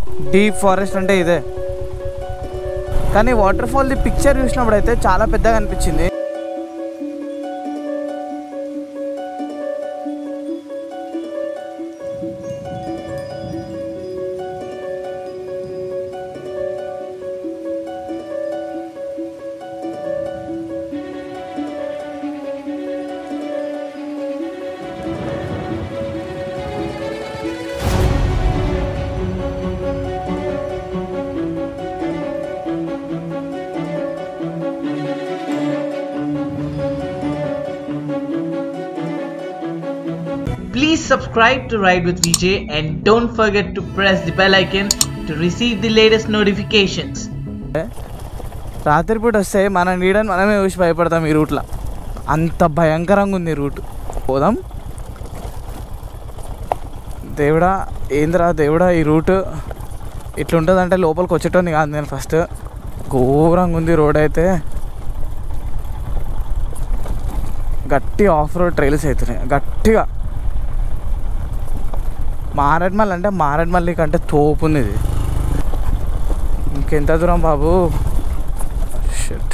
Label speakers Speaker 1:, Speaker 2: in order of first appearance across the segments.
Speaker 1: Deep forest అంటే ఇదే కానీ వాటర్ ఫాల్ది పిక్చర్ చూసినప్పుడు అయితే చాలా పెద్దగా అనిపించింది
Speaker 2: Please subscribe to Ride with VJ and don't forget to press the bell icon to receive the latest notifications.
Speaker 1: రాత్రిపూట వస్తే మన నీడని మనమే చూసి భయపడతాం ఈ రూట్లో అంత భయంకరంగా ఉంది ఈ రూట్ పోదాం దేవుడా ఏందిరా దేవుడా ఈ రూట్ ఇట్లుంటుందంటే లోపలికి వచ్చేటోని కాదు నేను ఫస్ట్ ఘోరంగా ఉంది రోడ్ అయితే గట్టి ఆఫ్ రోడ్ ట్రైల్స్ అవుతున్నాయి గట్టిగా మారేడ్మల్ అంటే మారేడ్మల్లి కంటే తోపు ఉంది ఇది ఇంకెంత దూరం బాబు షిట్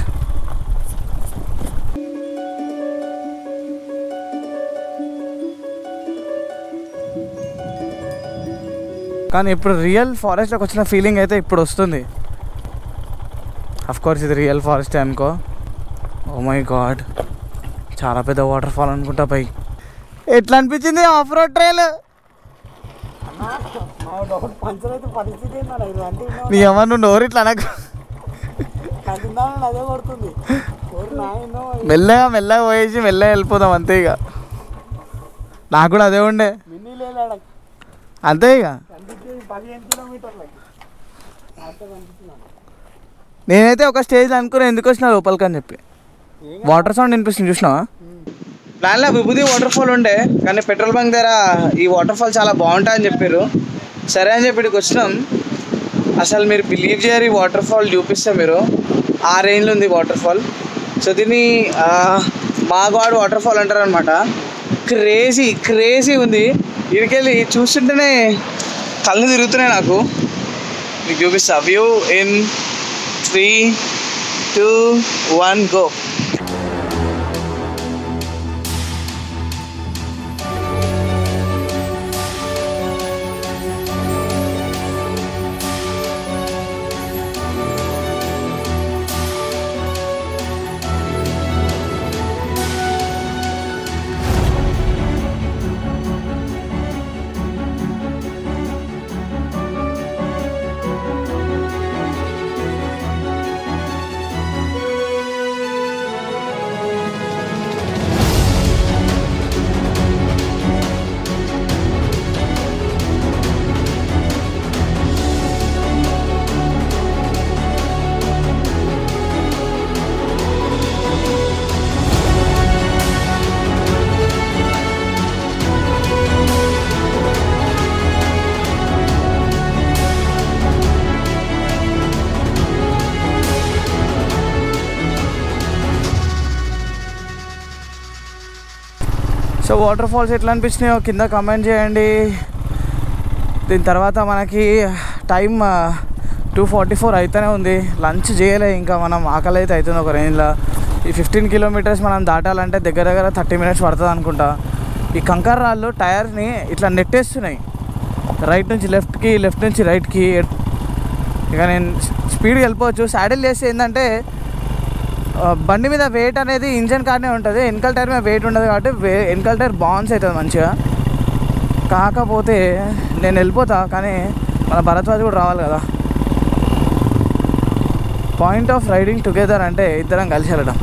Speaker 1: కానీ ఇప్పుడు రియల్ ఫారెస్ట్లోకి వచ్చిన ఫీలింగ్ అయితే ఇప్పుడు వస్తుంది అఫ్ కోర్స్ ఇది రియల్ ఫారెస్ట్ అనుకో ఓ మై గాడ్ చాలా పెద్ద వాటర్ ఫాల్ అనుకుంటా పై ఎట్లా అనిపించింది ఆఫ్ రోడ్ ట్రైల్
Speaker 3: పంచర్ అయితే పరిస్థితి ఏంటన్నా ఇది అంటే
Speaker 1: నీ ఏమన్నా నువ్వు నోరు ఇట్లా అనకు
Speaker 3: కంటున్నాను అదే కొడుతుంది ఓరి నాయనో
Speaker 1: మెల్లగా మెల్లగా పోయేసి మెల్లగా వెళ్ళిపోదాం అంతే ఇక నాకు కూడా అదే ఉండే
Speaker 3: మినీ లేలాడ
Speaker 1: అంతే ఇక
Speaker 3: కనిపించేది పదిహేను కిలోమీటర్లకి అంత కనిపిస్తున్నాను
Speaker 1: నేనైతే ఒక స్టేజ్ అనుకుని ఎందుకు వచ్చినా లోపలికి అని చెప్పి వాటర్ సౌండ్ వినిపిస్తుంది చూసినావా ప్లాన్లో విభూది వాటర్ ఫాల్ ఉండే కానీ పెట్రోల్ బంక్ దగ్గర ఈ వాటర్ ఫాల్ చాలా బాగుంటుందని చెప్పారు సరే అని చెప్పి ఇక్కడికి వచ్చినాం అసలు మీరు బిలీవ్ చేయరు ఈ వాటర్ ఫాల్ చూపిస్తే మీరు ఆ రేంజ్లో ఉంది వాటర్ ఫాల్ సో దీన్ని ఆ, మాగవాడు వాటర్ ఫాల్ అంటారు అనమాట క్రేజీ క్రేజీ ఉంది ఇక్కడికెళ్ళి చూస్తుంటేనే కళ్ళు తిరుగుతున్నాయి నాకు మీకు చూపిస్తా view in three two one go so waterfalls ఎట్లా అనిపించినాయో కింద కమెంట్ చేయండి దీని తర్వాత మనకి టైం టూ ఫార్టీ ఫోర్ అయితేనే ఉంది లంచ్ చేయలే ఇంకా మనం ఆకలి అయితే అవుతుంది ఒక రేంజ్లో ఈ ఫిఫ్టీన్ కిలోమీటర్స్ మనం దాటాలంటే దగ్గర దగ్గర థర్టీ మినిట్స్ పడుతుంది అనుకుంటా ఈ కంకర రాళ్ళు టైర్ని ఇట్లా నెట్టేస్తున్నాయి రైట్ నుంచి లెఫ్ట్కి లెఫ్ట్ నుంచి రైట్కి ఇక నేను స్పీడ్కి వెళ్ళిపోవచ్చు సాడిల్ చేస్తే ఏంటంటే ఆ, బండి మీద వెయిట్ అనేది ఇంజన్ కాడనే ఉంటుంది వెనకాల టైర్ మీద వెయిట్ ఉండదు కాబట్టి వే వెనకాల టైర్ బౌన్స్ అవుతుంది మంచిగా కాకపోతే నేను వెళ్ళిపోతా కానీ మన భరద్వాజ్ కూడా రావాలి కదా పాయింట్ ఆఫ్ రైడింగ్ టుగెదర్ అంటే ఇద్దరం కలిసి వెళ్ళడం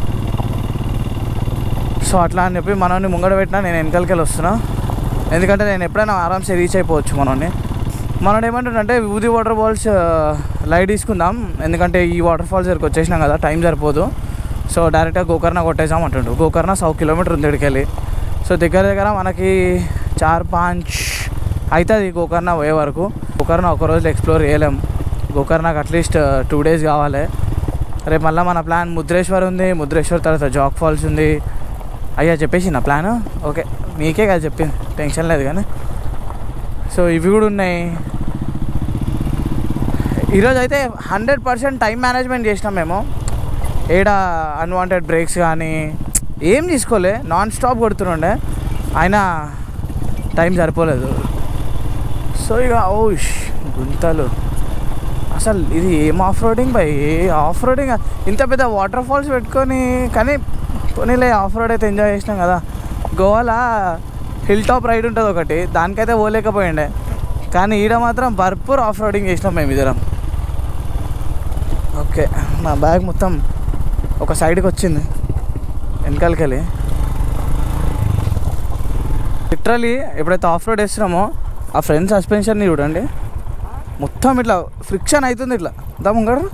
Speaker 1: సో అట్లా అని చెప్పి మనల్ని ముంగడ పెట్టినా నేను వెనకాలకి వెళ్ళి వస్తున్నా ఎందుకంటే నేను ఎప్పుడైనా ఆరామ్సే రీచ్ అయిపోవచ్చు మనల్ని మనోడు ఏమంటుండంటే విభూది వాటర్ ఫాల్స్ లైట్ తీసుకుందాం ఎందుకంటే ఈ వాటర్ ఫాల్స్ దగ్గరికి వచ్చేసినాం కదా టైం సరిపోదు సో డైరెక్ట్గా గోకర్ణ కొట్టేసాం అంటుండు గోకర్ణ సౌ కిలోమీటర్ ఉంది ఇక్కడికి వెళ్ళి సో దగ్గర దగ్గర మనకి చార్ పాంచ్ అవుతుంది గోకర్ణ పోయే వరకు గోకర్ణ ఒక రోజులో ఎక్స్ప్లోర్ చేయలేం గోకర్ణకి అట్లీస్ట్ టూ డేస్ కావాలి రేపు మళ్ళీ మన ప్లాన్ ముద్రేశ్వర్ ఉంది ముద్రేశ్వర్ తర్వాత జాక్ ఫాల్స్ ఉంది అయ్యా చెప్పేసి నా ప్లాన్ ఓకే మీకే కదా చెప్పింది టెన్షన్ లేదు కానీ సో ఇవి కూడా ఉన్నాయి ఈరోజు అయితే హండ్రెడ్ పర్సెంట్ టైం మేనేజ్మెంట్ చేసినాం మేము ఏడ అన్వాంటెడ్ బ్రేక్స్ కానీ ఏం తీసుకోలే నాన్ స్టాప్ కొడుతుండే అయినా టైం సరిపోలేదు సో ఇక ఓ ష్, గుంతలు అసలు ఇది ఏం off roading by a off roading ఇంత పెద్ద వాటర్ ఫాల్స్ పెట్టుకొని కానీ పోనీలే ఆఫ్ రోడ్ అయితే ఎంజాయ్ చేసినాం కదా గోవాలో హిల్ టాప్ రైడ్ ఉంటుంది ఒకటి దానికైతే పోలేకపోయిండే కానీ ఈడ మాత్రం భర్పూర్ ఆఫ్ రోడింగ్ చేసినాం మేము ఇద్దరం ఓకే నా బ్యాగ్ మొత్తం ఒక సైడ్కి వచ్చింది వెనకాలకెళ్ళి లిటరలీ ఎప్పుడైతే ఆఫ్ రోడ్ వేస్తున్నామో ఆ ఫ్రంట్ సస్పెన్షన్ని చూడండి మొత్తం ఇట్లా ఫ్రిక్షన్ అవుతుంది ఇట్లా దా ముంగడు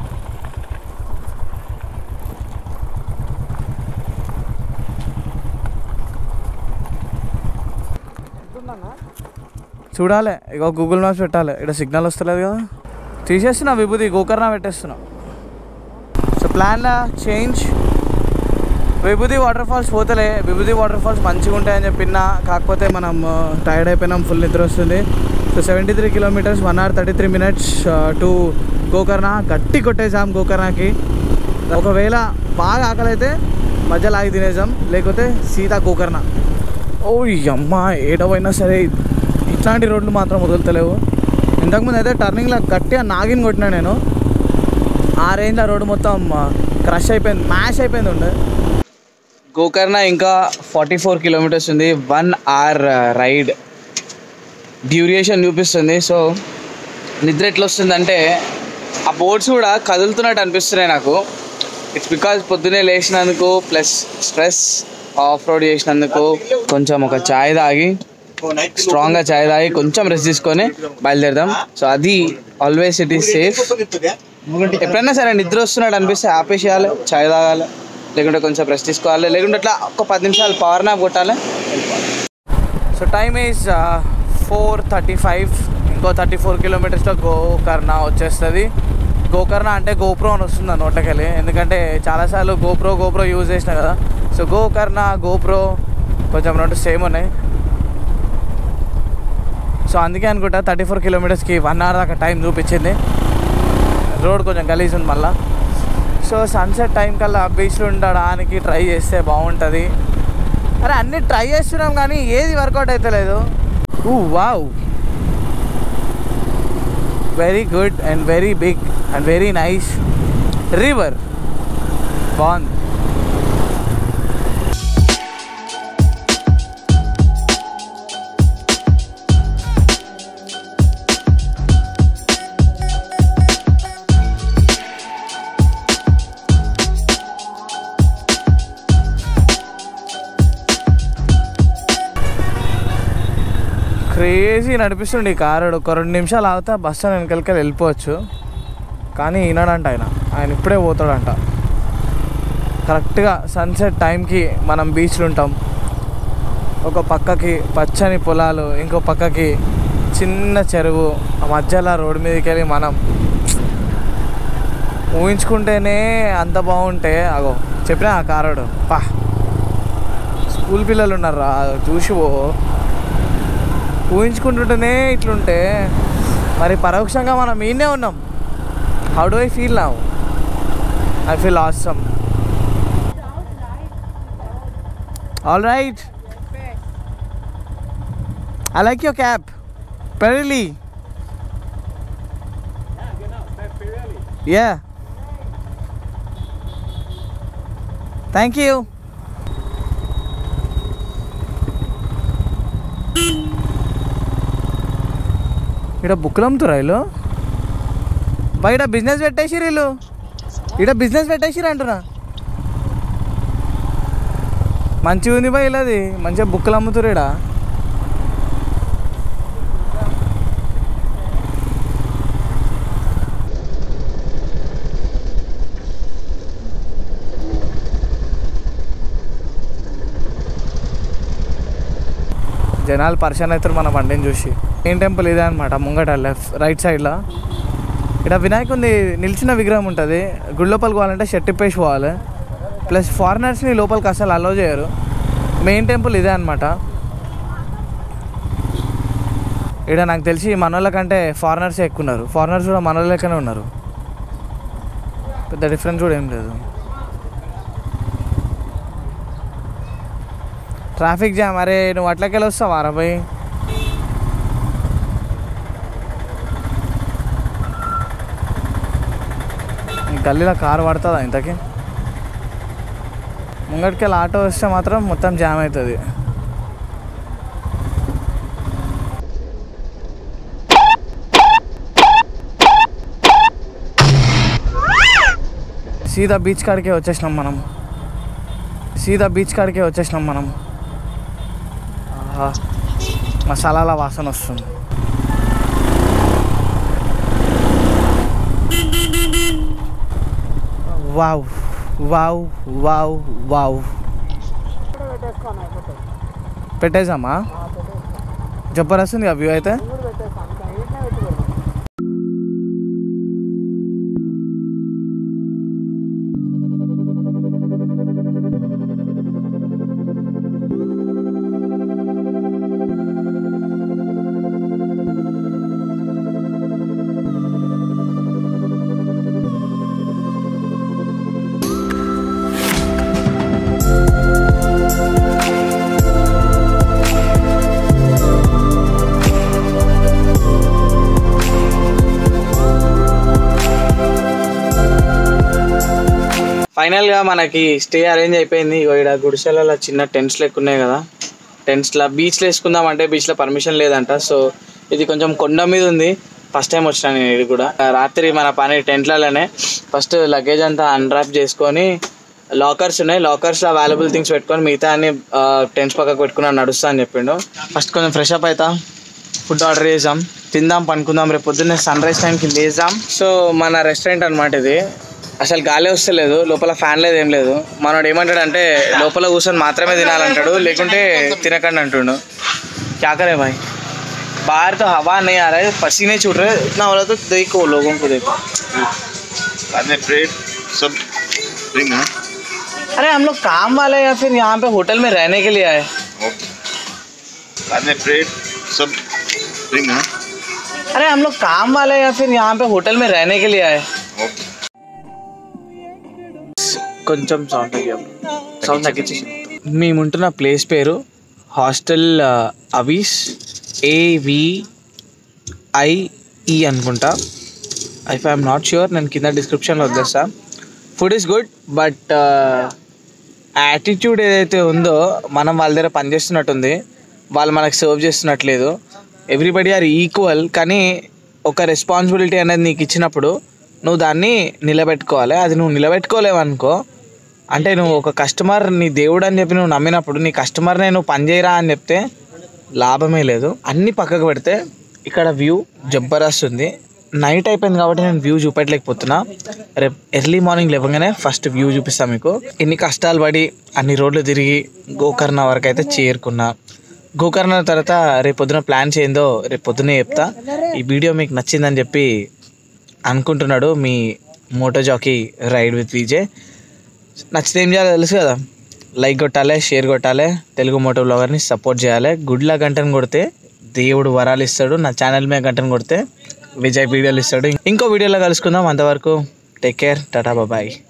Speaker 3: ఉంటుందన్నా
Speaker 1: చూడాలి ఇక గూగుల్ మ్యాప్స్ పెట్టాలి ఇక్కడ సిగ్నల్ వస్తలేదు కదా తీసేస్తున్నా విభూతి గోకర్ణ పెట్టేస్తున్నా సో ప్లాన్లా చేంజ్ విభూతి వాటర్ ఫాల్స్ పోతలే విభూతి వాటర్ ఫాల్స్ మంచిగా ఉంటాయని చెప్పినా కాకపోతే మనం టైర్డ్ అయిపోయినాం ఫుల్ నిద్ర వస్తుంది so seventy three kilometres one hour thirty three minutes to Gokarna గట్టి కొట్టేసాం గోకర్ణకి ఒకవేళ బాగా ఆకలి అయితే మధ్యలో ఆగి తినేసాం లేకపోతే సీతా గోకర్ణ ఓ అమ్మ ఏడవైనా సరే ఇట్లాంటి రోడ్లు మాత్రం వదులుతలేవు ఇంతకుముందు అయితే టర్నింగ్లో గట్టిగా నాగిన్ కొట్టినా నేను ఆ రేంజ్లో రోడ్డు మొత్తం క్రష్ అయిపోయింది మ్యాష్ అయిపోయింది ఉండే గోకర్ణ ఇంకా ఫార్టీ ఫోర్ కిలోమీటర్స్ ఉంది వన్ అవర్ రైడ్ డ్యూరేషన్ చూపిస్తుంది సో నిద్ర ఎట్లా వస్తుందంటే ఆ బోర్డ్స్ కూడా కదులుతున్నట్టు అనిపిస్తున్నాయి నాకు ఇట్స్ బికాజ్ పొద్దునే లేచినందుకు ప్లస్ స్ట్రెస్ ఆఫ్ రోడ్ చేసినందుకు కొంచెం ఒక చాయ్ తాగి స్ట్రాంగ్గా చాయ్ తాగి కొంచెం రెస్ట్ తీసుకొని బయలుదేరదాం సో అది ఆల్వేస్ ఇట్ ఈస్ సేఫ్ ఎప్పుడైనా సరే నిద్ర వస్తున్నాడు అనిపిస్తే ఆపేసేయాలి చాయ్ తాగాలి లేకుంటే కొంచెం రెస్ట్ తీసుకోవాలి లేకుంటే అట్లా ఒక పది నిమిషాలు పవర్ నాప్ కొట్టాలి so time is four thirty five ఇంకో థర్టీ ఫోర్ కిలోమీటర్స్లో గోకర్ణ వచ్చేస్తుంది గోకర్ణ అంటే గోప్రో అని వస్తుంది ఆ నోట్లకెళ్ళి ఎందుకంటే చాలాసార్లు గోప్రో గోప్రో యూజ్ చేసిన కదా సో గోకర్ణ గోప్రో కొంచెం రెండు సేమ్ ఉన్నాయి సో అందుకే అనుకుంటా థర్టీ ఫోర్ కిలోమీటర్స్కి వన్ అవర్ దాకా టైం చూపించింది రోడ్ కొంచెం గలీజ్ ఉంది మళ్ళా సో సన్సెట్ టైం కల్లా బీచ్లో ఉండడానికి ట్రై చేస్తే బాగుంటుంది అరే అన్నీ ట్రై చేస్తున్నాం కానీ ఏది వర్కౌట్ అవుతలేదు ఊ wow very good and very big and very nice river బాగుంది క్రేజీ నడిపిస్తుండే ఈ కారు ఒక రెండు నిమిషాలు ఆగితే బస్ స్టాండ్ వెనకాలకి వెళ్ళిపోవచ్చు కానీ ఈనాడంట ఆయన ఆయన ఇప్పుడే పోతాడంట కరెక్ట్గా సన్సెట్ టైంకి మనం బీచ్లు ఉంటాం ఒక పక్కకి పచ్చని పొలాలు ఇంకో పక్కకి చిన్న చెరువు ఆ మధ్యలో రోడ్డు మీదకి వెళ్ళి మనం ఊహించుకుంటేనే అంత బాగుంటే అగో చెప్పినా ఆ కారోడు పా స్కూల్ పిల్లలు ఉన్నారు రా చూసి పో ఊహించుకుంటుంటేనే ఇట్లుంటే మరి పరోక్షంగా మనం ఈయనే ఉన్నాం how do I feel now I feel awesome all right I like your cap పెరలీ యా థ్యాంక్ యూ ఇక్కడ బుక్కులు అమ్ముతురా వీళ్ళు బయట బిజినెస్ పెట్టేసిరు వీళ్ళు ఇక్కడ బిజినెస్ పెట్టేసిరు అంటున్నా మంచిగా ఉంది బా అది మంచిగా బుక్కులు అమ్ముతురు ఇక్కడ జనాలు పరిచయం అవుతారు మన బండిని చూసి ఏం టెంపుల్ ఇదే అనమాట ముంగట లెఫ్ట్ రైట్ సైడ్లో ఇక్కడ వినాయకుంది నిలిచిన విగ్రహం ఉంటుంది గుడి లోపలికి పోవాలంటే షర్ట్ ఇప్పేసి పోవాలి ప్లస్ ఫారినర్స్ని లోపలికి అసలు అలో చేయరు మెయిన్ టెంపుల్ ఇదే అనమాట ఇక్కడ నాకు తెలిసి మన వాళ్ళ కంటే ఫారినర్సే ఎక్కువ ఉన్నారు ఫారినర్స్ కూడా మన వాళ్ళ లెక్కనే ఉన్నారు పెద్ద డిఫరెన్స్ కూడా ఏం లేదు ట్రాఫిక్ జామ్ అరే నువ్వు అట్లకెళ్ళి వస్తావా అరవై ఈ గల్లీలో కారు పడుతుందా ఇంతకీ ముంగటికెళ్ళి ఆటో వస్తే మాత్రం మొత్తం జామ్ అవుతుంది సీదా బీచ్ కాడికే వచ్చేసినాం మనం సీదా బీచ్ కాడికే వచ్చేసినాం మనం ఆహా మసాలాల వాసన వస్తుంది వావ్ వావ్ వావ్ వావ్
Speaker 3: ఇక్కడ పెట్టేసుకోను అయిపోతుంది
Speaker 1: పెట్టేసామా
Speaker 3: ఆ, పెట్టేసుకో
Speaker 1: జబర్దస్త్ ఉంది వ్యూ అయితే
Speaker 3: నేను కూడా పెట్టేస్తాను ఇంకా వీటినే పెట్టుకోండి
Speaker 1: ఫైనల్గా మనకి స్టే అరేంజ్ అయిపోయింది ఇగో ఇక్కడ గుడిసెలలో చిన్న టెంట్స్ లెక్క ఉన్నాయి కదా టెంట్స్లో బీచ్లో వేసుకుందాం అంటే బీచ్లో పర్మిషన్ లేదంట సో ఇది కొంచెం కొండ మీద ఉంది ఫస్ట్ టైం వచ్చినా నేను ఇది కూడా రాత్రి మన పని టెంట్లలోనే ఫస్ట్ లగేజ్ అంతా అన్రాప్ చేసుకొని లాకర్స్ ఉన్నాయి లాకర్స్లో అవైలబుల్ థింగ్స్ పెట్టుకొని మిగతా అన్ని టెంట్స్ పక్కకు పెట్టుకుని నడుస్తా అని చెప్పిండు ఫస్ట్ కొంచెం ఫ్రెష్ అప్ అవుతా ఫుడ్ ఆర్డర్ చేసాం తిందాం పనుకుందాం రేపు పొద్దున్నే సన్ రైజ్ టైంకి లేసాం సో మన రెస్టారెంట్ అనమాట ఇది అసలు గాలి వస్తలేదు లోపల ఫ్యాన్ లేదు ఏం లేదు మనోడు ఏమంటాడు అంటే లోపల కూర్చొని మాత్రమే తినాలంటాడు లేకుంటే తినకండి అంటుండు क्या करे भाई बाहर तो हवा नहीं आ रहा है पसीने छूट रहे हैं इतना हो रहा तो देखो लोगों को देखो
Speaker 4: बाद में ब्रेड सब ड्रिंक है
Speaker 1: अरे हम लोग काम वाले हैं या फिर यहाँ पे होटल में रहने के लिए आए
Speaker 4: ओके बाद में ब्रेड सब ड्रिंक है
Speaker 1: अरे हम लोग काम वाले हैं या फिर यहाँ पे होटल में रहने के लिए आए
Speaker 4: ओके
Speaker 1: కొంచెం సౌండ్ సౌండ్ తగ్గించి మేము ఉంటున్న ప్లేస్ పేరు హాస్టల్ అవీస్ ఏవిఐఈ అనుకుంటా ఇఫ్ ఐఎమ్ నాట్ ష్యూర్ నేను కింద డిస్క్రిప్షన్లో వదిలేస్తా food is good but attitude ఏదైతే ఉందో మనం వాళ్ళ దగ్గర పనిచేస్తున్నట్టుంది వాళ్ళు మనకు సర్వ్ చేస్తున్నట్లేదు ఎవ్రీబడి ఆర్ ఈక్వల్ కానీ ఒక రెస్పాన్సిబిలిటీ అనేది నీకు ఇచ్చినప్పుడు నువ్వు దాన్ని నిలబెట్టుకోవాలి అది నువ్వు నిలబెట్టుకోలేవు అనుకో అంటే నువ్వు ఒక కస్టమర్ నీ దేవుడు అని చెప్పి నువ్వు నమ్మినప్పుడు నీ కస్టమర్నే నువ్వు పనిచేయరా అని చెప్తే లాభమే లేదు అన్ని పక్కకు పెడితే ఇక్కడ వ్యూ జబర్దస్త్ ఉంది నైట్ అయిపోయింది కాబట్టి నేను వ్యూ చూపెట్టలేకపోతున్నా రేపు ఎర్లీ మార్నింగ్ లేవగానే ఫస్ట్ వ్యూ చూపిస్తాను మీకు ఎన్ని కష్టాలు పడి అన్ని రోడ్లు తిరిగి గోకర్ణ వరకు అయితే చేరుకున్నా గోకర్ణ తర్వాత రేపు పొద్దున ప్లాన్స్ ఏందో రేపు పొద్దునే చెప్తా ఈ వీడియో మీకు నచ్చిందని చెప్పి అనుకుంటున్నాడు మీ moto jockey ride with Vijay నచ్చితే ఏం చేయాలో తెలుసు కదా లైక్ కొట్టాలి షేర్ కొట్టాలి తెలుగు మోటో బ్లాగర్ని సపోర్ట్ చేయాలి గుడ్ల గంటను కొడితే దేవుడు వరాలు ఇస్తాడు నా ఛానల్ మీద గంటను కొడితే విజయ్ వీడియోలు ఇస్తాడు ఇంకో వీడియోలో కలుసుకుందాం అంతవరకు టేక్ కేర్ టాటా బాబాయ్